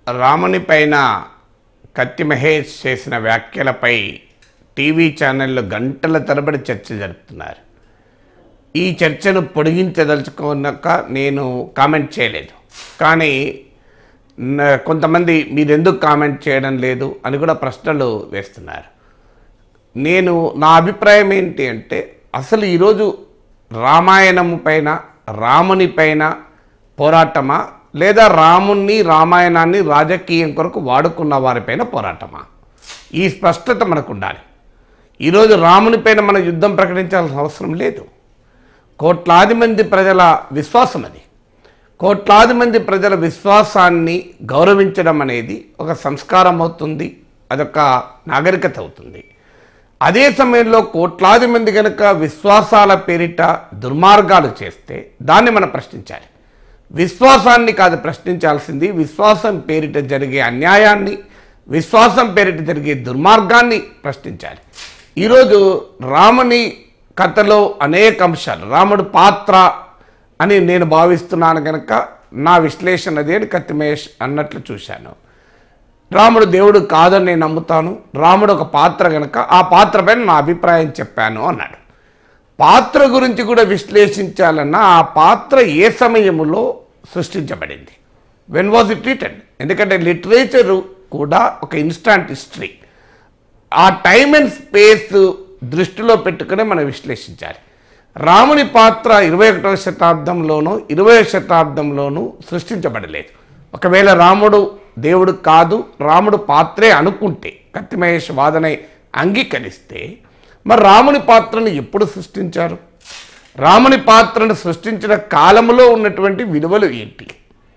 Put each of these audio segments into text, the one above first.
రాముని పైన కత్తి మహేష్ చేసిన వ్యాఖ్యలపై టీవీ ఛానళ్ళు గంటల తరబడి చర్చ జరుపుతున్నారు ఈ చర్చను పొడిగించదలుచుకున్నాక నేను కామెంట్ చేయలేదు కానీ న- కొంతమంది మీరు ఎందుకు కామెంట్ చేయడం లేదు అని కూడా ప్రశ్నలు వేస్తున్నారు నేను నా అభిప్రాయం ఏంటి అంటే అసలు ఈరోజు రామాయణం పైన రాముని పైన పోరాటమా లేదా రాముణ్ణి రామాయణాన్ని రాజకీయం కొరకు వాడుకున్న వారిపైన పోరాటమా ఈ స్పష్టత మనకు ఉండాలి ఈరోజు రాముని పైన మనం యుద్ధం ప్రకటించాల్సిన అవసరం లేదు కోట్లాది మంది ప్రజల విశ్వాసం అది కోట్లాది మంది ప్రజల విశ్వాసాన్ని గౌరవించడం అనేది ఒక సంస్కారం అవుతుంది అదొక నాగరికత అవుతుంది అదే సమయంలో కోట్లాది మంది కనుక విశ్వాసాల పేరిట దుర్మార్గాలు చేస్తే దాన్ని మనం ప్రశ్నించాలి విశ్వాసాన్ని కాదు ప్రశ్నించాల్సింది విశ్వాసం పేరిట జరిగే అన్యాయాన్ని విశ్వాసం పేరిట జరిగే దుర్మార్గాన్ని ప్రశ్నించాలి ఈరోజు రాముని కథలో అనేక అంశాలు రాముడు పాత్ర అని నేను భావిస్తున్నాను కనుక నా విశ్లేషణ అదే అని కత్తిమేష్ అన్నట్లు చూశాను రాముడు దేవుడు కాదని నేను నమ్ముతాను రాముడు ఒక పాత్ర కనుక ఆ పాత్ర పైన నా అభిప్రాయం చెప్పాను అన్నాడు పాత్ర గురించి కూడా విశ్లేషించాలన్నా ఆ పాత్ర ఏ సమయంలో సృష్టించబడింది వెన్ వాజ్ ఇట్ రిటర్న్ ఎందుకంటే లిటరేచరు కూడా ఒక ఇన్స్టాంట్ హిస్టరీ ఆ టైమ్ అండ్ స్పేస్ దృష్టిలో పెట్టుకుని మనం విశ్లేషించాలి రాముని పాత్ర ఇరవై ఒకటవ శతాబ్దంలోనూ ఇరవై శతాబ్దంలోనూ సృష్టించబడలేదు ఒకవేళ రాముడు దేవుడు కాదు రాముడు పాత్రే అనుకుంటే కత్తిమహేష్ వాదన అంగీకరిస్తే మరి రాముని పాత్రను ఎప్పుడు సృష్టించారు రాముని పాత్రను సృష్టించిన కాలంలో ఉన్నటువంటి విలువలు ఏంటి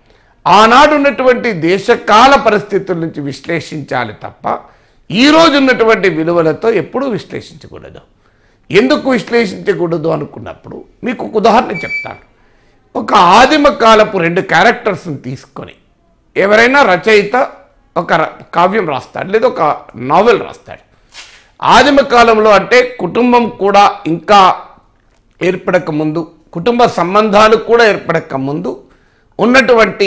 ఆనాడు ఉన్నటువంటి దేశకాల పరిస్థితుల నుంచి విశ్లేషించాలి తప్ప ఈ రోజు ఉన్నటువంటి విలువలతో ఎప్పుడూ విశ్లేషించకూడదు ఎందుకు విశ్లేషించకూడదు అనుకున్నప్పుడు మీకు ఒక ఉదాహరణ చెప్తాను ఒక ఆదిమ కాలపు రెండు క్యారెక్టర్స్ని తీసుకొని ఎవరైనా రచయిత ఒక ర- కావ్యం రాస్తాడు లేదా ఒక నావెల్ రాస్తాడు ఆదిమ కాలంలో అంటే కుటుంబం కూడా ఇంకా ఏర్పడక ముందు కుటుంబ సంబంధాలు కూడా ఏర్పడక ముందు ఉన్నటువంటి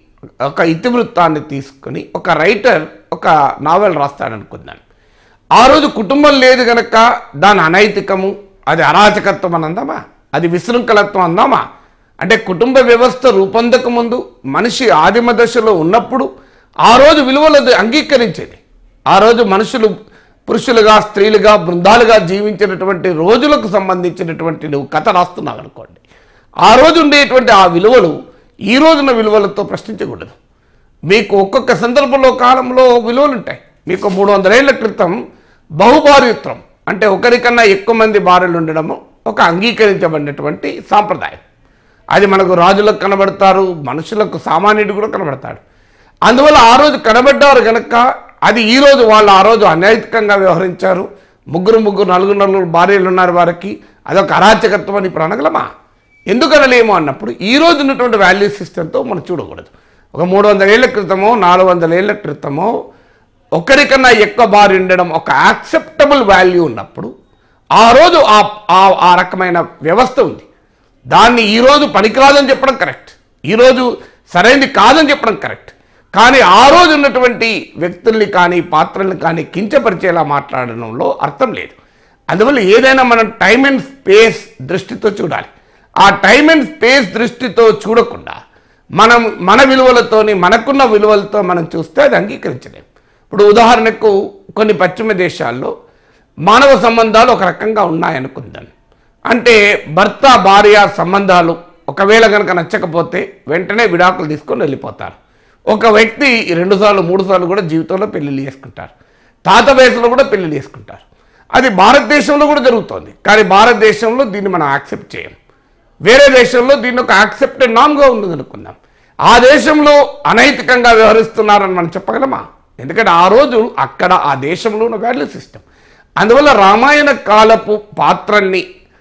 ఒక ఇతివృత్తాన్ని తీసుకొని ఒక రైటర్ ఒక నావెల్ రాస్తాడనుకుందాం ఆ రోజు కుటుంబం లేదు గనక దాని అనైతికము అది అరాచకత్వం అని అందామా అది విశృంఖలత్వం అందామా అంటే కుటుంబ వ్యవస్థ రూపొందక ముందు మనిషి ఆదిమ దశలో ఉన్నప్పుడు ఆ రోజు విలువలు అంగీకరించేది ఆ రోజు మనుషులు పురుషులుగా స్త్రీలుగా బృందాలుగా జీవించినటువంటి రోజులకు సంబంధించినటువంటి నువ్వు కథ రాస్తున్నావు అనుకోండి ఆ రోజు ఉండేటువంటి ఆ విలువలు ఈ రోజున విలువలతో ప్రశ్నించకూడదు మీకు ఒక్కొక్క సందర్భంలో కాలంలో విలువలు ఉంటాయి మీకు మూడు వందలేళ్ల క్రితం బహుభార్యత్వం అంటే ఒకరికన్నా ఎక్కువ మంది భార్యలు ఉండడము ఒక అంగీకరించబడినటువంటి సాంప్రదాయం అది మనకు రాజులకు కనబడతారు మనుషులకు సామాన్యుడు కూడా కనబడతాడు అందువల్ల ఆ రోజు కనబడ్డారు కనుక అది ఈ రోజు వాళ్ళు ఆ రోజు అనైతికంగా వ్యవహరించారు ముగ్గురు ముగ్గురు నలుగురు నలుగురు భార్యలు ఉన్నారు వారికి అదొక అరాచకత్వం అని ఇప్పుడు అనగలమా ఎందుకు అనలేము అన్నప్పుడు ఈ రోజు ఉన్నటువంటి వాల్యూ సిస్టంతో మనం చూడకూడదు ఒక మూడు వందల ఏళ్ల క్రితమో నాలుగు వందల ఏళ్ల క్రితమో ఒకరికన్నా ఎక్కువ భార్య ఉండడం ఒక యాక్సెప్టబుల్ వాల్యూ ఉన్నప్పుడు ఆ రోజు ఆ ఆ- ఆ రకమైన వ్యవస్థ ఉంది దాన్ని ఈరోజు పనికిరాదని చెప్పడం కరెక్ట్ ఈరోజు సరైనది కాదని చెప్పడం కరెక్ట్ కానీ ఆ రోజు ఉన్నటువంటి వ్యక్తుల్ని కానీ పాత్రల్ని కానీ కించపరిచేలా మాట్లాడడంలో అర్థం లేదు అందువల్ల ఏదైనా మనం టైం అండ్ స్పేస్ దృష్టితో చూడాలి ఆ టైం అండ్ స్పేస్ దృష్టితో చూడకుండా మనం మన విలువలతోని మనకున్న విలువలతో మనం చూస్తే అది అంగీకరించలేం ఇప్పుడు ఉదాహరణకు కొన్ని పశ్చిమ దేశాల్లో మానవ సంబంధాలు ఒక రకంగా ఉన్నాయనుకుందాం అంటే భర్త భార్య సంబంధాలు ఒకవేళ కనుక నచ్చకపోతే వెంటనే విడాకులు తీసుకొని వెళ్ళిపోతారు ఒక వ్యక్తి రెండు సార్లు మూడు సార్లు కూడా జీవితంలో పెళ్లిళ్ళు చేసుకుంటారు తాత వయసులో కూడా పెళ్లిళ్ళు చేసుకుంటారు అది భారతదేశంలో కూడా జరుగుతోంది కానీ భారతదేశంలో దీన్ని మనం యాక్సెప్ట్ చేయం వేరే దేశంలో దీన్ని ఒక యాక్సెప్టెడ్ నామ్గా ఉంది అనుకుందాం ఆ దేశంలో అనైతికంగా వ్యవహరిస్తున్నారని మనం చెప్పగలమా ఎందుకంటే ఆ రోజు అక్కడ ఆ దేశంలో ఉన్న వాల్యూ సిస్టమ్ అందువల్ల రామాయణ కాలపు పాత్రల్ని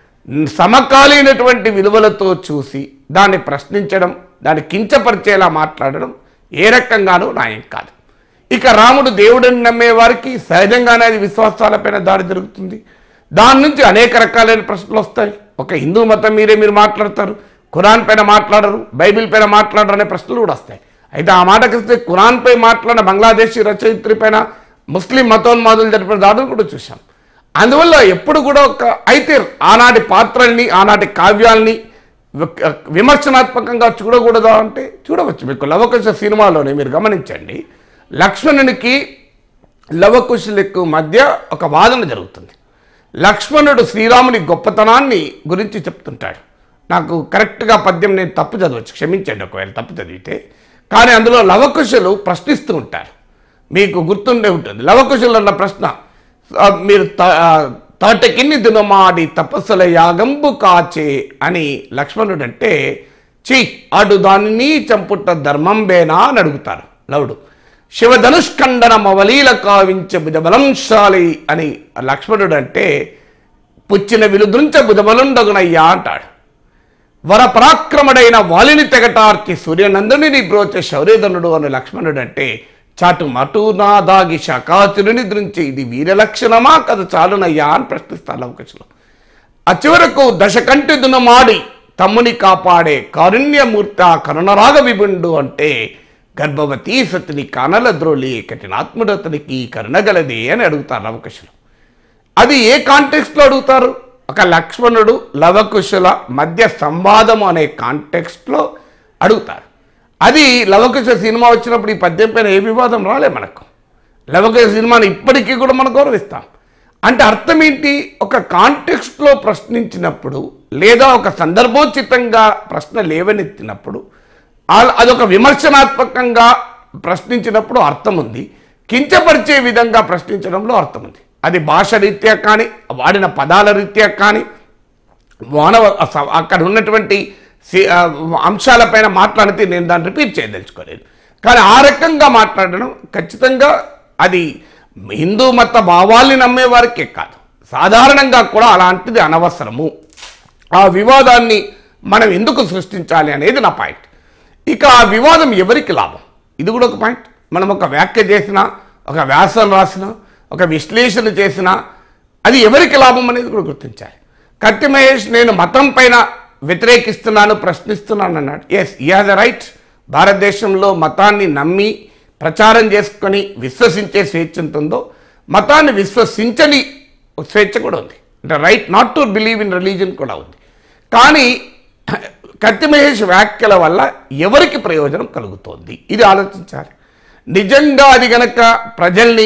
సమకాలీనటువంటి విలువలతో చూసి దాన్ని ప్రశ్నించడం దాన్ని కించపరిచేలా మాట్లాడడం ఏ రకంగానూ న్యాయం కాదు ఇక రాముడు దేవుడిని నమ్మే వారికి సహజంగానే అది విశ్వాసాలపైన దాడి జరుగుతుంది దాని నుంచి అనేక రకాలైన ప్రశ్నలు వస్తాయి ఒక హిందూ మతం మీరే మీరు మాట్లాడతారు ఖురాన్ పైన మాట్లాడరు బైబిల్ పైన మాట్లాడరు అనే ప్రశ్నలు కూడా వస్తాయి అయితే ఆ మాటకి వస్తే ఖురాన్పై మాట్లాడిన బంగ్లాదేశీ రచయిత్రి పైన ముస్లిం మతోన్మాదులు జరిపిన దాడులు కూడా చూసాం అందువల్ల ఎప్పుడు కూడా ఒక అయితే ఆనాటి పాత్రల్ని ఆనాటి కావ్యాల్ని వి- విమర్శనాత్మకంగా చూడకూడదా అంటే చూడవచ్చు మీకు లవకుశ సినిమాలోనే మీరు గమనించండి లక్ష్మణునికి లవకుశులకు మధ్య ఒక వాదన జరుగుతుంది లక్ష్మణుడు శ్రీరాముని గొప్పతనాన్ని గురించి చెప్తుంటాడు నాకు కరెక్ట్గా పద్యం నేను తప్పు చదవచ్చు క్షమించండి ఒకవేళ తప్పు చదివితే కానీ అందులో లవకుశులు ప్రశ్నిస్తూ ఉంటారు మీకు గుర్తుండే ఉంటుంది లవకుశులు అన్న ప్రశ్న ఆ, మీరు త- ఆ, తాటకిన్ని దినమాడి తపస్సుల యాగంబు కాచే అని లక్ష్మణుడు అంటే చి అడు దానిని చంపుట ధర్మంబేనా అని అడుగుతారు లవుడు శివధనుష్కండన మవలీల కావించ బుధబలంశాలి అని లక్ష్మణుడు అంటే పుచ్చిన విలుదృంచ బుధబలుండగునయ్యా అంటాడు వరపరాక్రముడైన వాలిని తెగటార్చి సూర్యనందుని బ్రోచ శౌర్యధనుడు అని లక్ష్మణుడు అంటే చాటు మటు నా దాగి శకాచురుని దృంచి ఇది వీరలక్షణమా కథ చాలునయ్యా అని ప్రశ్నిస్తారు లవకుశులు ఆ చివరకు దశకంటి దునమాడి తమ్ముని కాపాడే కారుణ్యమూర్త కరుణరాగ విభుండు అంటే గర్భవతీ సతిని కానల ద్రోలి కఠినాత్ముడతనికి కరుణగలది అని అడుగుతారు లవకుశులు అది ఏ కాంటెక్స్ట్లో అడుగుతారు ఒక లక్ష్మణుడు లవకుశుల మధ్య సంవాదము అనే కాంటెక్స్ట్లో అడుగుతారు అది లవకుశ సినిమా వచ్చినప్పుడు ఈ పద్యం పైన ఏ వివాదం రాలే మనకు లవకుశ సినిమాని ఇప్పటికీ కూడా మనం గౌరవిస్తాం అంటే అర్థం ఏంటి ఒక కాంటెక్స్ట్లో ప్రశ్నించినప్పుడు లేదా ఒక సందర్భోచితంగా ప్రశ్న లేవనెత్తినప్పుడు ఆ- అదొక విమర్శనాత్మకంగా ప్రశ్నించినప్పుడు అర్థం ఉంది కించపరిచే విధంగా ప్రశ్నించడంలో అర్థం ఉంది అది భాష రీత్యా కానీ వాడిన పదాల రీత్యా కానీ మానవ అస- అక్కడ ఉన్నటువంటి సి- ఆ, అంశాలపైన మాట్లాడితే నేను దాన్ని రిపీట్ చేయదలుచుకోలేదు కానీ ఆ రకంగా మాట్లాడడం ఖచ్చితంగా అది హిందూ మత భావాల్ని నమ్మే వారికే కాదు సాధారణంగా కూడా అలాంటిది అనవసరము ఆ వివాదాన్ని మనం ఎందుకు సృష్టించాలి అనేది నా పాయింట్ ఇక ఆ వివాదం ఎవరికి లాభం ఇది కూడా ఒక పాయింట్ మనం ఒక వ్యాఖ్య చేసినా ఒక వ్యాసం రాసినా ఒక విశ్లేషణ చేసినా అది ఎవరికి లాభం అనేది కూడా గుర్తించాలి కత్తి మహేష్ నేను మతం పైన వ్యతిరేకిస్తున్నాను ప్రశ్నిస్తున్నాను అన్నాడు ఎస్ ఈ హాజ్ ద రైట్ భారతదేశంలో మతాన్ని నమ్మి ప్రచారం చేసుకొని విశ్వసించే స్వేచ్ఛ ఉంటుందో మతాన్ని విశ్వసించని స్వేచ్ఛ కూడా ఉంది అంటే right not to believe in religion కూడా ఉంది కానీ కత్తి మహేష్ వ్యాఖ్యల వల్ల ఎవరికి ప్రయోజనం కలుగుతోంది ఇది ఆలోచించాలి నిజంగా అది గనక ప్రజల్ని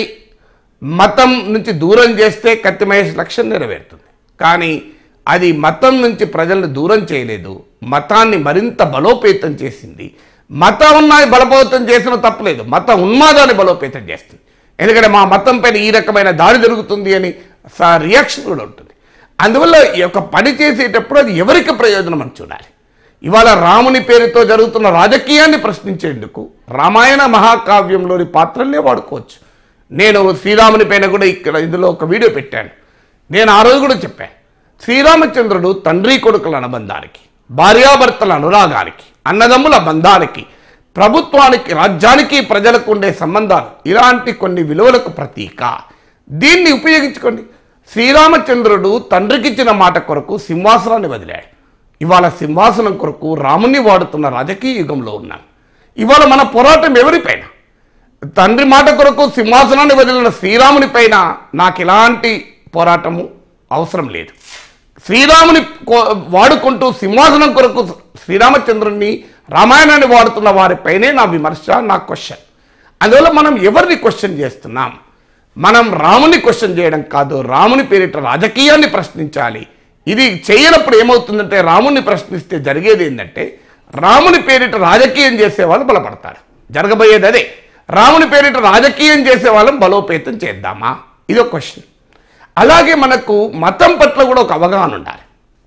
మతం నుంచి దూరం చేస్తే కత్తి మహేష్ లక్ష్యం నెరవేరుతుంది కానీ అది మతం నుంచి ప్రజల్ని దూరం చేయలేదు మతాన్ని మరింత బలోపేతం చేసింది మతం ఉన్నది బలోపేతం చేసిన తప్పలేదు మత ఉన్మాదాన్ని బలోపేతం చేస్తుంది ఎందుకంటే మా మతం పైన ఈ రకమైన దాడి జరుగుతుంది అని స- రియాక్షన్ కూడా ఉంటుంది అందువల్ల ఈ యొక్క పని చేసేటప్పుడు అది ఎవరికి ప్రయోజనం అని చూడాలి ఇవాళ రాముని పేరుతో జరుగుతున్న రాజకీయాన్ని ప్రశ్నించేందుకు రామాయణ మహాకావ్యంలోని పాత్రల్నే వాడుకోవచ్చు నేను శ్రీరాముని పైన కూడా ఇక్కడ ఇందులో ఒక వీడియో పెట్టాను నేను ఆ రోజు కూడా చెప్పాను శ్రీరామచంద్రుడు తండ్రి కొడుకుల అనుబంధానికి భార్యాభర్తల అనురాగానికి అన్నదమ్ముల బంధానికి ప్రభుత్వానికి రాజ్యానికి ప్రజలకు ఉండే సంబంధాలు ఇలాంటి కొన్ని విలువలకు ప్రతీక దీన్ని ఉపయోగించుకోండి శ్రీరామచంద్రుడు తండ్రికిచ్చిన మాట కొరకు సింహాసనాన్ని వదిలాడు ఇవాళ సింహాసనం కొరకు రాముని వాడుతున్న రాజకీయ యుగంలో ఉన్నాం ఇవాళ మన పోరాటం ఎవరిపైన తండ్రి మాట కొరకు సింహాసనాన్ని వదిలిన శ్రీరాముని పైన నాకు ఎలాంటి పోరాటము అవసరం లేదు శ్రీరాముని కో- వాడుకుంటూ సింహాసనం కొరకు శ్రీరామచంద్రుని రామాయణాన్ని వాడుతున్న వారిపైనే నా విమర్శ నా క్వశ్చన్ అందువల్ల మనం ఎవరిని క్వశ్చన్ చేస్తున్నాం మనం రాముని క్వశ్చన్ చేయడం కాదు రాముని పేరిట రాజకీయాన్ని ప్రశ్నించాలి ఇది చేయనప్పుడు ఏమవుతుందంటే రాముని ప్రశ్నిస్తే జరిగేది ఏంటంటే రాముని పేరిట రాజకీయం చేసే వాళ్ళు బలపడతారు జరగబోయేది అదే రాముని పేరిట రాజకీయం చేసే వాళ్ళని బలోపేతం చేద్దామా ఇది ఒక క్వశ్చన్ అలాగే మనకు మతం పట్ల కూడా ఒక అవగాహన ఉండాలి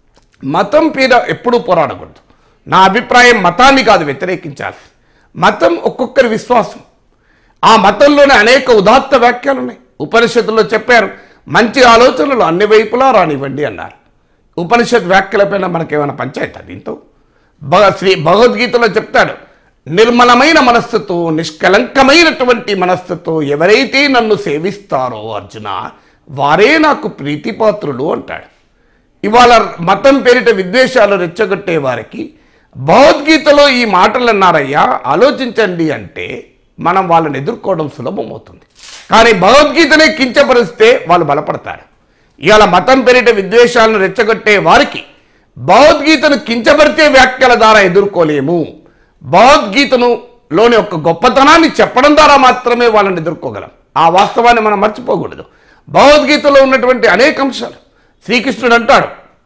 మతం మీద ఎప్పుడూ పోరాడకూడదు నా అభిప్రాయం మతాన్ని కాదు వ్యతిరేకించాలి మతం ఒక్కొక్కరి విశ్వాసం ఆ మతంలోనే అనేక ఉదాత్త వ్యాఖ్యలు ఉన్నాయి ఉపనిషత్తుల్లో చెప్పారు మంచి ఆలోచనలు అన్ని వైపులా రానివ్వండి అన్నారు ఉపనిషత్ వ్యాఖ్యలపైన మనకేమైనా పంచాయతీ దీంతో భగ శ్రీ భగవద్గీతలో చెప్తాడు నిర్మలమైన మనస్సుతో నిష్కలంకమైనటువంటి మనస్సుతో ఎవరైతే నన్ను సేవిస్తారో అర్జున వారే నాకు ప్రీతిపాత్రులు అంటాడు ఇవాళ మతం పేరిట విద్వేషాలు రెచ్చగొట్టే వారికి భగవద్గీతలో ఈ మాటలు అన్నారయ్యా ఆలోచించండి అంటే మనం వాళ్ళని ఎదుర్కోవడం సులభమవుతుంది కానీ భగవద్గీతనే కించపరిస్తే వాళ్ళు బలపడతారు ఇవాళ మతం పేరిట విద్వేషాలను రెచ్చగొట్టే వారికి భగవద్గీతను కించపరిచే వ్యాఖ్యల ద్వారా ఎదుర్కోలేము భగవద్గీతను లోని ఒక గొప్పతనాన్ని చెప్పడం ద్వారా మాత్రమే వాళ్ళని ఎదుర్కోగలం ఆ వాస్తవాన్ని మనం మర్చిపోకూడదు భగవద్గీతలో ఉన్నటువంటి అనేక అంశాలు శ్రీకృష్ణుడు అంటాడు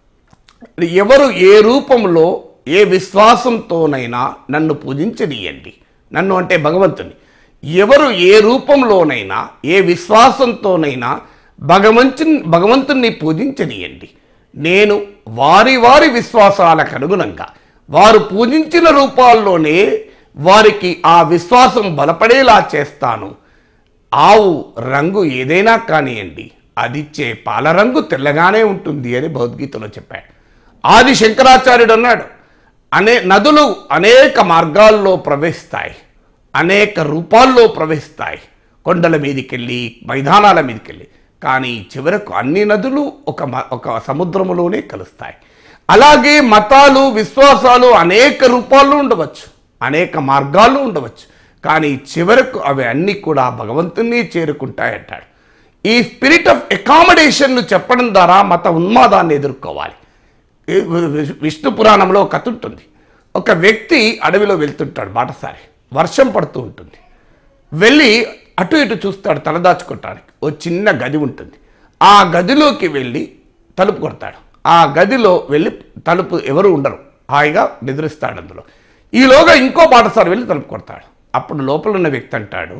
ఎవరు ఏ రూపంలో ఏ విశ్వాసంతోనైనా నన్ను పూజించనీయండి నన్ను అంటే భగవంతుని ఎవరు ఏ రూపంలోనైనా ఏ విశ్వాసంతోనైనా భగవంతు భగవంతుణ్ణి పూజించనీయండి నేను వారి వారి విశ్వాసాలకు అనుగుణంగా వారు పూజించిన రూపాల్లోనే వారికి ఆ విశ్వాసం బలపడేలా చేస్తాను ఆవు రంగు ఏదైనా కానివ్వండి అదిచ్చే పాల రంగు తెల్లగానే ఉంటుంది అని భగవద్గీతలో చెప్పాడు ఆది శంకరాచార్యుడు అన్నాడు అనే నదులు అనేక మార్గాల్లో ప్రవహిస్తాయి అనేక రూపాల్లో ప్రవహిస్తాయి కొండల మీదకెళ్ళి మైదానాల మీదకెళ్ళి కానీ చివరకు అన్ని నదులు ఒక మ- ఒక సముద్రములోనే కలుస్తాయి అలాగే మతాలు విశ్వాసాలు అనేక రూపాల్లో ఉండవచ్చు అనేక మార్గాల్లో ఉండవచ్చు కానీ చివరకు అవి అన్నీ కూడా భగవంతుని చేరుకుంటాయంటాడు ఈ స్పిరిట్ ఆఫ్ అకామిడేషన్ను చెప్పడం ద్వారా మత ఉన్మాదాన్ని ఎదుర్కోవాలి ఈ వి- విష్ణు పురాణంలో ఒక కథ ఉంటుంది ఒక వ్యక్తి అడవిలో వెళ్తుంటాడు బాటసారి వర్షం పడుతూ ఉంటుంది వెళ్ళి అటు ఇటు చూస్తాడు తలదాచుకోవటానికి ఓ చిన్న గది ఉంటుంది ఆ గదిలోకి వెళ్ళి తలుపు కొడతాడు ఆ గదిలో వెళ్ళి తలుపు ఎవరు ఉండరు హాయిగా నిద్రిస్తాడు అందులో ఈలోగా ఇంకో బాటసారి వెళ్ళి తలుపు కొడతాడు అప్పుడు లోపల ఉన్న వ్యక్తి అంటాడు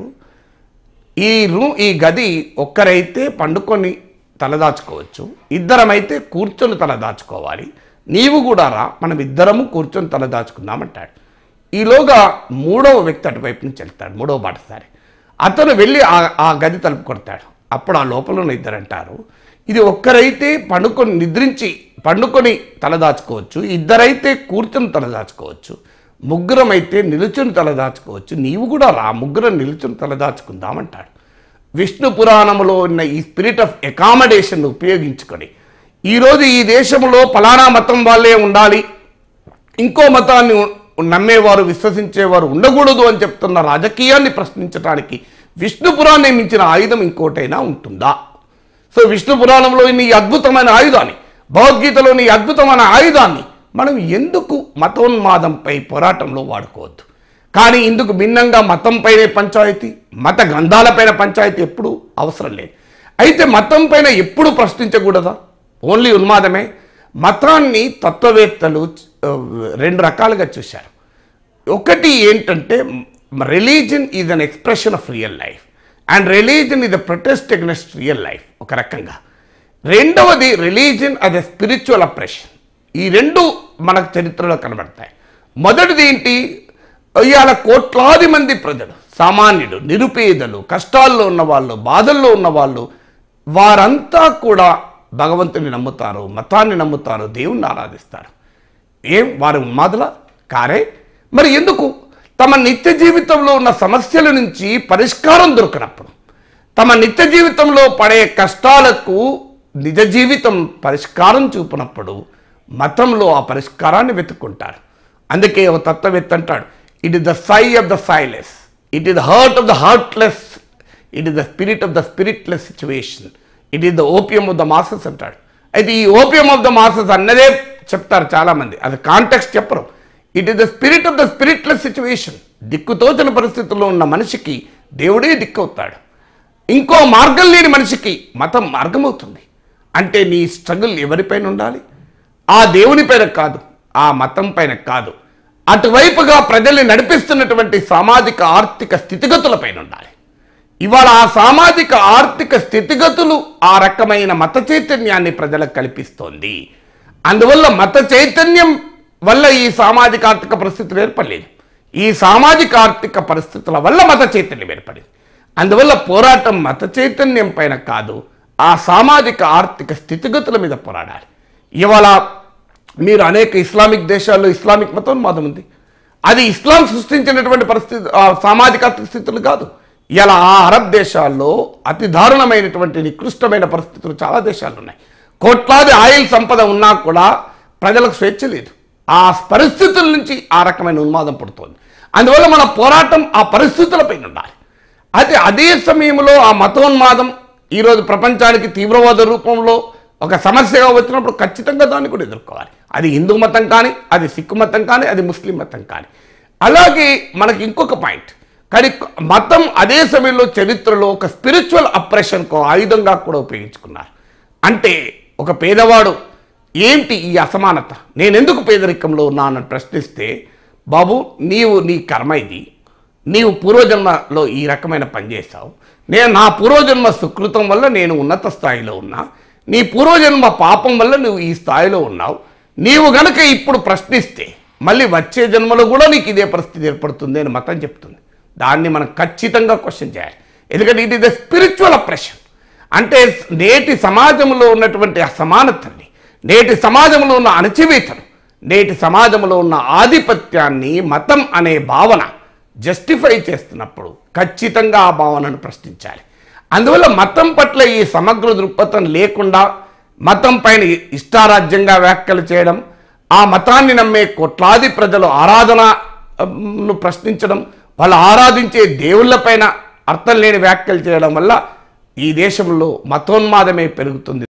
ఈ రూమ్ ఈ గది ఒక్కరైతే పండుకొని తలదాచుకోవచ్చు ఇద్దరమైతే కూర్చొని తలదాచుకోవాలి నీవు కూడా రా మనం ఇద్దరము కూర్చొని తలదాచుకుందామంటాడు ఈలోగా మూడవ వ్యక్తి అటువైపు నుంచి వెళ్తాడు మూడవ బాటసారి అతను వెళ్ళి ఆ ఆ గది తలుపు కొడతాడు అప్పుడు ఆ లోపల ఉన్న ఇద్దరు అంటారు ఇది ఒక్కరైతే పండుకొని నిద్రించి పండుకొని తలదాచుకోవచ్చు ఇద్దరైతే కూర్చొని తలదాచుకోవచ్చు ముగ్గురమైతే నిలుచుని తలదాచుకోవచ్చు నీవు కూడా రా ముగ్గురం నిలుచుని తలదాచుకుందామంటాడు విష్ణు పురాణములో ఉన్న ఈ స్పిరిట్ ఆఫ్ అకామిడేషన్ ఉపయోగించుకొని ఈరోజు ఈ దేశంలో ఫలానా మతం వాళ్ళే ఉండాలి ఇంకో మతాన్ని ఉ- నమ్మేవారు విశ్వసించేవారు ఉండకూడదు అని చెప్తున్న రాజకీయాన్ని ప్రశ్నించడానికి విష్ణు పురాణం మించిన ఆయుధం ఇంకోటైనా ఉంటుందా సో విష్ణు పురాణంలో ఉన్న ఈ అద్భుతమైన ఆయుధాన్ని భగవద్గీతలోని ఈ అద్భుతమైన ఆయుధాన్ని మనం ఎందుకు మతోన్మాదంపై పోరాటంలో వాడుకోవద్దు కానీ ఇందుకు భిన్నంగా మతంపైనే పంచాయతీ మత గ్రంథాలపైన పంచాయతీ ఎప్పుడు అవసరం లేదు అయితే మతం పైన ఎప్పుడు ప్రశ్నించకూడదా ఓన్లీ ఉన్మాదమే మతాన్ని తత్వవేత్తలు ఆ, రెండు రకాలుగా చూశారు ఒకటి ఏంటంటే religion is an expression of real life and religion is a protest against real life ఒక రకంగా రెండవది రిలీజన్ అదే స్పిరిచువల్ అప్రెషన్ ఈ రెండు మనకు చరిత్రలో కనబడతాయి మొదటిది ఏంటి ఇవాళ కోట్లాది మంది ప్రజలు సామాన్యుడు నిరుపేదలు కష్టాల్లో ఉన్నవాళ్ళు బాధల్లో ఉన్నవాళ్ళు వారంతా కూడా భగవంతుని నమ్ముతారు మతాన్ని నమ్ముతారు దేవుణ్ణి ఆరాధిస్తారు ఏం వారు ఉన్మాదుల కారే మరి ఎందుకు తమ నిత్య జీవితంలో ఉన్న సమస్యల నుంచి పరిష్కారం దొరకనప్పుడు తమ నిత్య జీవితంలో పడే కష్టాలకు నిజ జీవితం పరిష్కారం చూపినప్పుడు మతంలో ఆ పరిష్కారాన్ని వెతుక్కుంటారు అందుకే ఒక తత్వవేత్త అంటాడు it is the sigh of the sighless it is the heart of the heartless it is the spirit of the spiritless situation it is the opium of the masses అంటాడు అయితే ఈ ఓపియం ఆఫ్ ద మాసెస్ అన్నదే చెప్తారు చాలామంది అది context చెప్పరు it is the spirit of the spiritless situation దిక్కుతోచని పరిస్థితుల్లో ఉన్న మనిషికి దేవుడే దిక్కవుతాడు ఇంకో మార్గం లేని మనిషికి మతం మార్గం అవుతుంది అంటే నీ స్ట్రగుల్ ఎవరిపైన ఉండాలి ఆ దేవుని పైన కాదు ఆ మతం పైన కాదు అటువైపుగా ప్రజల్ని నడిపిస్తున్నటువంటి సామాజిక ఆర్థిక స్థితిగతులపైన ఉండాలి ఇవాళ ఆ సామాజిక ఆర్థిక స్థితిగతులు ఆ రకమైన మత చైతన్యాన్ని ప్రజలకు కల్పిస్తోంది అందువల్ల మత చైతన్యం వల్ల ఈ సామాజిక ఆర్థిక పరిస్థితులు ఏర్పడలేదు ఈ సామాజిక ఆర్థిక పరిస్థితుల వల్ల మత చైతన్యం ఏర్పడింది అందువల్ల పోరాటం మత చైతన్యం పైన కాదు ఆ సామాజిక ఆర్థిక స్థితిగతుల మీద పోరాడాలి ఇవాళ మీరు అనేక ఇస్లామిక్ దేశాల్లో ఇస్లామిక్ మతోన్మాదం ఉంది అది ఇస్లాం సృష్టించినటువంటి పరిస్థితి ఆ సామాజిక స్థితులు కాదు ఇలా ఆ అరబ్ దేశాల్లో అతి దారుణమైనటువంటి నికృష్టమైన పరిస్థితులు చాలా దేశాలు ఉన్నాయి కోట్లాది ఆయిల్ సంపద ఉన్నా కూడా ప్రజలకు స్వేచ్ఛ లేదు ఆ పరిస్థితుల నుంచి ఆ రకమైన ఉన్మాదం పుడుతోంది అందువల్ల మన పోరాటం ఆ పరిస్థితులపై ఉండాలి అయితే అదే సమయంలో ఆ మతోన్మాదం ఈరోజు ప్రపంచానికి తీవ్రవాద రూపంలో ఒక సమస్యగా వచ్చినప్పుడు ఖచ్చితంగా దాన్ని కూడా ఎదుర్కోవాలి అది హిందూ మతం కానీ అది సిక్కు మతం కానీ అది ముస్లిం మతం కానీ అలాగే మనకి ఇంకొక పాయింట్ కానీ మతం అదే సమయంలో చరిత్రలో ఒక స్పిరిచువల్ అప్రెషన్కు ఆయుధంగా కూడా ఉపయోగించుకున్నారు అంటే ఒక పేదవాడు ఏంటి ఈ అసమానత నేనెందుకు పేదరికంలో ఉన్నానని ప్రశ్నిస్తే బాబు నీవు నీ కర్మ ఇది నీవు పూర్వజన్మలో ఈ రకమైన పని చేశావు నేను నా పూర్వజన్మ సుకృతం వల్ల నేను ఉన్నత స్థాయిలో ఉన్నా నీ పూర్వజన్మ పాపం వల్ల నువ్వు ఈ స్థాయిలో ఉన్నావు నీవు గనక ఇప్పుడు ప్రశ్నిస్తే మళ్ళీ వచ్చే జన్మలో కూడా నీకు ఇదే పరిస్థితి ఏర్పడుతుంది అని మతం చెప్తుంది దాన్ని మనం ఖచ్చితంగా క్వశ్చన్ చేయాలి ఎందుకంటే it is the spiritual oppression అంటే నేటి సమాజంలో ఉన్నటువంటి అసమానతల్ని నేటి సమాజంలో ఉన్న అణచివేతను నేటి సమాజంలో ఉన్న ఆధిపత్యాన్ని మతం అనే భావన జస్టిఫై చేస్తున్నప్పుడు ఖచ్చితంగా ఆ భావనను ప్రశ్నించాలి అందువల్ల మతం పట్ల ఈ సమగ్ర దృక్పథం లేకుండా మతం పైన ఇష్టారాజ్యంగా వ్యాఖ్యలు చేయడం ఆ మతాన్ని నమ్మే కోట్లాది ప్రజలు ఆరాధనను ప్రశ్నించడం వాళ్ళు ఆరాధించే దేవుళ్ళపైన అర్థం లేని వ్యాఖ్యలు చేయడం వల్ల ఈ దేశంలో మతోన్మాదమే పెరుగుతుంది